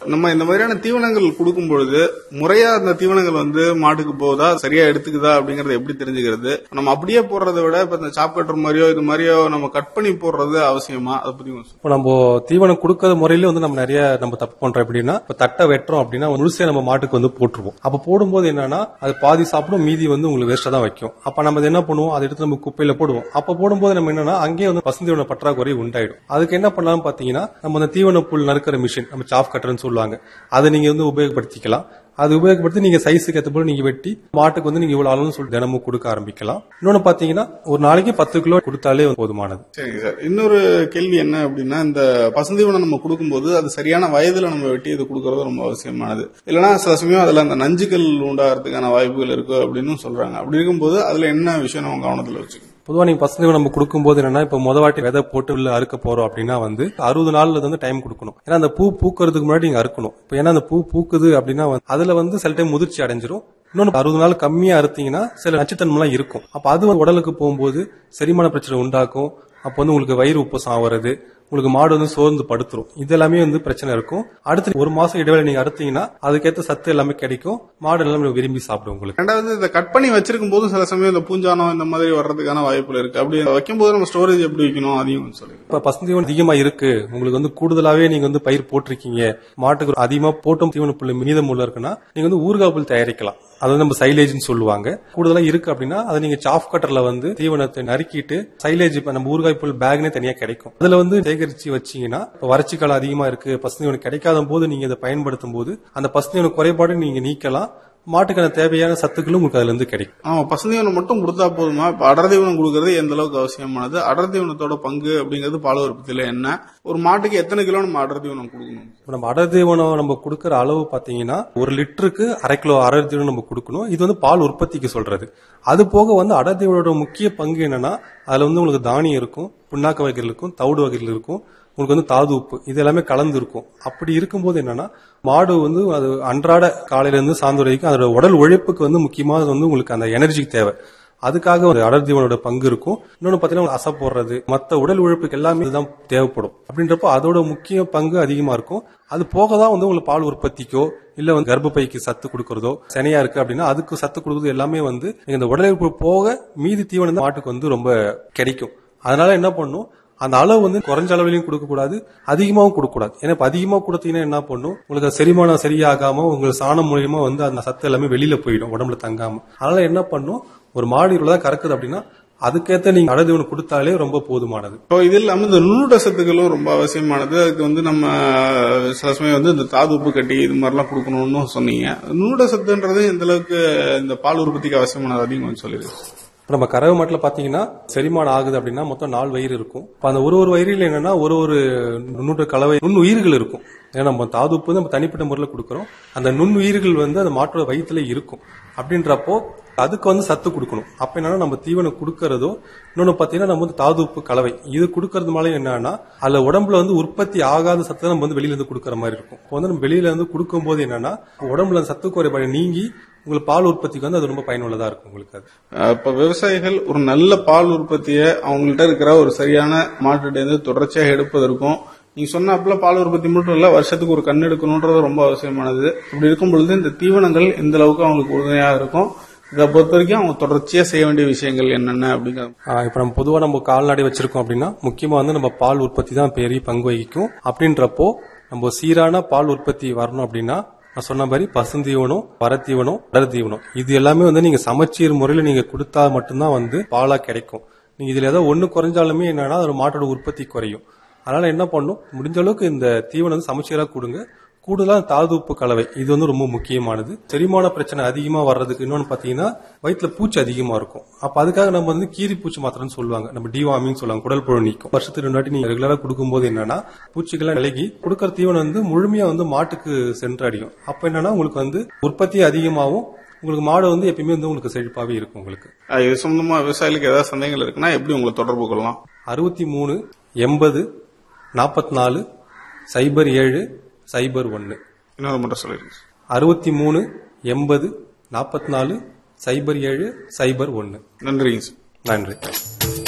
நம்ம இந்த மாதிரியான தீவனங்கள் கொடுக்கும் பொழுது முறையா அந்த தீவனங்கள் வந்து மாட்டுக்கு போகுதா சரியா எடுத்துக்குதா அப்படிங்கறத எப்படி தெரிஞ்சுக்கிறது நம்ம அப்படியே போடுறதை விட இப்ப இந்த சாப் கட்டுற மாதிரியோ இது மாதிரியோ நம்ம கட் பண்ணி போடுறது அவசியமா அதை பத்தி கொஞ்சம் சொல்லுங்க. இப்போ நம்ம தீவனம் கொடுக்கற முறையில வந்து நம்ம நிறைய நம்ம தப்பு பண்றோம் எப்படின்னா இப்போ தட்டை வெட்டுறோம் அப்படின்னா முழுசே நம்ம மாட்டுக்கு வந்து போட்டுருவோம் அப்ப போடும்போது என்னன்னா அது பாதி சாப்பிடும் மீதி வந்து உங்களுக்கு வேஸ்டா தான் வைக்கும் அப்ப நம்ம அதை என்ன பண்ணுவோம் அதை எடுத்து நம்ம குப்பையில போடுவோம் அப்ப போடும்போது நம்ம என்னன்னா அங்கேயே வந்து பசுந்தீவன பற்றாக்குறை உண்டாயிடும் அதுக்கு என்ன பண்ணலாம் பாத்தீங்கன்னா நம்ம அந்த தீவன புல் நறுக்கிற மிஷின் நம்ம சாஃப் கட்டர்னு சொல்லுவாங்க அதை நீங்க வந்து உபயோகப்படுத்திக்கலாம் அது உபயோகப்படுத்தி நீங்க சைஸுக்கு ஏற்ற போல நீங்க வெட்டி மாட்டுக்கு வந்து நீங்க இவ்வளவு அளவுன்னு சொல்லி தினமும் கொடுக்க ஆரம்பிக்கலாம் இன்னொன்னு பாத்தீங்கன்னா ஒரு நாளைக்கு பத்து கிலோ கொடுத்தாலே போதுமானது சரிங்க சார் இன்னொரு கேள்வி என்ன அப்படின்னா இந்த பசுந்தீவனம் நம்ம கொடுக்கும்போது அது சரியான வயதுல நம்ம வெட்டி இது கொடுக்கறது ரொம்ப அவசியமானது இல்லைன்னா சில சமயம் அதுல அந்த நஞ்சுகள் உண்டாகிறதுக்கான வாய்ப்புகள் இருக்கு அப்படின்னு சொல்றாங்க அப்படி இருக்கும்போது அதுல என்ன விஷயம் நம்ம கவனத்துல வச்சுக்கணும் பொதுவா நீங்க பசங்க நம்ம கொடுக்கும்போது என்னன்னா இப்ப முத வாட்டி விதை போட்டு உள்ள அறுக்க போறோம் அப்படின்னா வந்து அறுபது நாள்ல வந்து டைம் கொடுக்கணும் ஏன்னா அந்த பூ பூக்கறதுக்கு முன்னாடி நீங்க அறுக்கணும் இப்ப ஏன்னா அந்த பூ பூக்குது அப்படின்னா வந்து அதுல வந்து சில டைம் முதிர்ச்சி அடைஞ்சிரும் இன்னொன்னு அறுபது நாள் கம்மியா அறுத்தீங்கன்னா சில நச்சுத்தன்மைலாம் இருக்கும் அப்ப அது வந்து உடலுக்கு போகும்போது செரிமான பிரச்சனை உண்டாக்கும் அப்போ வந்து உங்களுக்கு வயிறு உப்பசம் ஆகிறது உங்களுக்கு மாடு வந்து சோர்ந்து படுத்துரும் இது எல்லாமே வந்து பிரச்சனை இருக்கும் அடுத்து ஒரு மாசம் இடைவேளை நீங்க அறுத்தீங்கன்னா அதுக்கேற்ற சத்து எல்லாமே கிடைக்கும் மாடு எல்லாமே விரும்பி சாப்பிடும் உங்களுக்கு ரெண்டாவது இதை கட் பண்ணி வச்சிருக்கும் போது சில சமயம் இந்த பூஞ்சானம் இந்த மாதிரி வர்றதுக்கான வாய்ப்புகள் இருக்கு அப்படி வைக்கும் போது நம்ம ஸ்டோரேஜ் எப்படி வைக்கணும் அதையும் கொஞ்சம் சொல்லுங்க இப்ப பசுந்தீவனம் அதிகமா இருக்கு உங்களுக்கு வந்து கூடுதலாவே நீங்க வந்து பயிர் போட்டிருக்கீங்க மாட்டுக்கு அதிகமா போட்டும் தீவன புல் மீதம் உள்ள இருக்குன்னா நீங்க வந்து ஊறுகாய் புல் தயாரிக்கலாம் அது வந்து நம்ம சைலேஜ்னு சொல்லுவாங்க கூடுதலா இருக்கு அப்படின்னா அதை நீங்க சாஃப் கட்டர்ல வந்து தீவனத்தை நறுக்கிட்டு சைலேஜ் இப்ப நம்ம ஊறுகாய் புல் பேக்னே தனியா கிடைக்கும் அதுல வந்து சேகரிச்சு வச்சீங்கன்னா இப்ப வறட்சி காலம் அதிகமா இருக்கு பசுந்தீவனம் கிடைக்காத போது நீங்க இதை பயன்படுத்தும் போது அந்த பசுந்தீவன குறைபாடு நீங்க நீக்கலாம் மாட்டுக்கான தேவையான சத்துக்களும் உங்களுக்கு அதுல இருந்து கிடைக்கும் ஆமா பசுந்தீவனம் மட்டும் கொடுத்தா போதுமா இப்ப அடர் தீவனம் கொடுக்கறது எந்த அளவுக்கு அவசியமானது அடர் தீவனத்தோட பங்கு அப்படிங்கிறது பால் உற்பத்தியில என்ன ஒரு மாட்டுக்கு எத்தனை கிலோ நம்ம அடர் தீவனம் கொடுக்கணும் இப்ப நம்ம அடர் தீவனம் நம்ம கொடுக்கற அளவு பாத்தீங்கன்னா ஒரு லிட்டருக்கு அரை கிலோ அடர் தீவனம் நம்ம கொடுக்கணும் இது வந்து பால் உற்பத்திக்கு சொல்றது அது போக வந்து அடர் தீவனோட முக்கிய பங்கு என்னன்னா அதுல வந்து உங்களுக்கு தானியம் இருக்கும் புண்ணாக்கு வகைகள் இருக்கும் தவிடு வகைகள் இருக்கும் உங்களுக்கு வந்து தாது உப்பு இது எல்லாமே கலந்து இருக்கும் அப்படி இருக்கும்போது என்னன்னா மாடு வந்து அது அன்றாட காலையில இருந்து சாயந்தரம் வரைக்கும் அதோட உடல் உழைப்புக்கு வந்து முக்கியமாக வந்து உங்களுக்கு அந்த எனர்ஜி தேவை அதுக்காக ஒரு அடர் தீவனோட பங்கு இருக்கும் இன்னொன்னு பாத்தீங்கன்னா அசை போடுறது மத்த உடல் உழைப்புக்கு எல்லாமே இதுதான் தேவைப்படும் அப்படின்றப்போ அதோட முக்கிய பங்கு அதிகமா இருக்கும் அது போக தான் வந்து உங்களுக்கு பால் உற்பத்திக்கோ இல்ல வந்து கர்ப்பப்பைக்கு சத்து கொடுக்கறதோ சனியா இருக்கு அப்படின்னா அதுக்கு சத்து கொடுக்கறது எல்லாமே வந்து நீங்க இந்த உடல் உழைப்பு போக மீதி தீவனம் தான் மாட்டுக்கு வந்து ரொம்ப கிடைக்கும் அதனால என்ன பண்ணும் அந்த அளவு வந்து குறைஞ்ச அளவிலையும் கொடுக்க கூடாது அதிகமாவும் கொடுக்க கூடாது ஏன்னா இப்ப அதிகமா கொடுத்தீங்கன்னா என்ன பண்ணும் உங்களுக்கு அது செரிமானம் சரியாகாம உங்களுக்கு சாணம் மூலியமா வந்து அந்த சத்து எல்லாமே வெளியில போயிடும் உடம்புல தங்காம அதனால என்ன பண்ணும் ஒரு மாடு இவ்வளவுதான் கறக்குது அப்படின்னா அதுக்கேத்த நீங்க அடதீவனம் கொடுத்தாலே ரொம்ப போதுமானது இப்போ இது இல்லாம இந்த நுண்ணுட சத்துக்களும் ரொம்ப அவசியமானது அதுக்கு வந்து நம்ம சில சமயம் வந்து இந்த தாது உப்பு கட்டி இது மாதிரிலாம் கொடுக்கணும்னு சொன்னீங்க நுண்ணுட சத்துன்றது எந்த அளவுக்கு இந்த பால் உற்பத்திக்கு அவசியமானது அதிகம் கொஞ்சம் சொல்லிடுங்க இப்ப நம்ம கறவை மாட்டுல பாத்தீங்கன்னா செரிமானம் ஆகுது அப்படின்னா மொத்தம் நாலு வயிறு இருக்கும் இப்ப அந்த ஒரு ஒரு வயிறில் என்னன்னா ஒரு ஒரு நுண்ணுட்ட கலவை நுண்ணுயிர்கள் இருக்கும் ஏன்னா நம்ம தாதுப்பு நம்ம தனிப்பட்ட முறையில் கொடுக்குறோம் அந்த நுண்ணுயிர்கள் வந்து அந்த மாட்டோட வயிற்றுல இருக்கும் அப்படின்றப்போ அதுக்கு வந்து சத்து கொடுக்கணும் அப்ப என்னன்னா நம்ம தீவனம் கொடுக்கறதோ இன்னொன்னு பாத்தீங்கன்னா நம்ம வந்து தாதுப்பு கலவை இது கொடுக்கறதுனால என்னன்னா அதுல உடம்புல வந்து உற்பத்தி ஆகாத சத்தை நம்ம வந்து வெளியில இருந்து கொடுக்கற மாதிரி இருக்கும் இப்போ வந்து நம்ம வெளியில இருந்து கொடுக்கும்போது என்னன்னா உடம்புல அந்த சத்து குறைபாடு நீங்கி உங்களுக்கு பால் உற்பத்திக்கு வந்து அது ரொம்ப பயனுள்ளதா இருக்கும் உங்களுக்கு அது அஹ் இப்ப விவசாயிகள் ஒரு நல்ல பால் உற்பத்தியை அவங்கள்ட்ட இருக்கிற ஒரு சரியான மாட்டுலேருந்து தொடர்ச்சியாக எடுப்பதற்கும் நீங்க சொன்னாப்புல பால் உற்பத்தி மட்டும் இல்ல வருஷத்துக்கு ஒரு கண் எடுக்கணும்ன்றது ரொம்ப அவசியமானது இப்படி இருக்கும் பொழுது இந்த தீவனங்கள் எந்த அளவுக்கு அவங்களுக்கு உறுதுணையாக இருக்கும் இதை பொறுத்த வரைக்கும் அவங்க தொடர்ச்சியா செய்ய வேண்டிய விஷயங்கள் என்னென்ன அப்படிங்கிற ஆஹ் இப்ப நம்ம பொதுவா நம்ம கால்நடை வச்சிருக்கோம் அப்படின்னா முக்கியமா வந்து நம்ம பால் உற்பத்தி தான் பெரிய பங்கு வகிக்கும் அப்படின்றப்போ நம்ம சீரான பால் உற்பத்தி வரணும் அப்படின்னா நான் சொன்ன மாதிரி பசுந்தீவனம் வரத்தீவனம் அடர் தீவனம் இது எல்லாமே வந்து நீங்க சமச்சீர் முறையில நீங்க கொடுத்தா மட்டும்தான் வந்து பாலா கிடைக்கும் நீங்க இதுல ஏதோ ஒண்ணு குறைஞ்சாலுமே என்னன்னா ஒரு மாட்டோட உற்பத்தி குறையும் அதனால என்ன பண்ணும் முடிஞ்ச அளவுக்கு இந்த தீவனம் வந்து சமச்சீரா கொடுங்க கூடுதலா தாது உப்பு கலவை இது வந்து ரொம்ப முக்கியமானது செரிமான பிரச்சனை அதிகமா வர்றதுக்கு இன்னொன்னு பாத்தீங்கன்னா வயிற்றுல பூச்சி அதிகமா இருக்கும் அப்ப அதுக்காக நம்ம வந்து கீரி பூச்சி மாத்திரம்னு சொல்லுவாங்க நம்ம டிவாமிங் சொல்லுவாங்க குடல் புழு நீக்கும் வருஷத்துக்கு ரெண்டு வாட்டி நீங்க ரெகுலரா கொடுக்கும்போது என்னன்னா பூச்சிகள்லாம் விலகி கொடுக்கற தீவனம் வந்து முழுமையா வந்து மாட்டுக்கு சென்றடையும் அப்ப என்னன்னா உங்களுக்கு வந்து உற்பத்தி அதிகமாகும் உங்களுக்கு மாடு வந்து எப்பயுமே வந்து உங்களுக்கு செழிப்பாவே இருக்கும் உங்களுக்கு அஹ் இது சம்பந்தமா விவசாயிகளுக்கு ஏதாவது சந்தேகங்கள் இருக்குன்னா எப்படி உங்களை தொடர்பு கொள்ளலாம் அறுபத்தி மூணு எண்பது நாற்பத்தி நாலு சைபர் ஏழு சைபர் ஒன்னு இன்னொரு மட்டும் சொல்லிடுங்க அறுபத்தி மூணு எண்பது நாற்பத்தி நாலு சைபர் ஏழு சைபர் ஒன்னு நன்றிங்க சார் நன்றி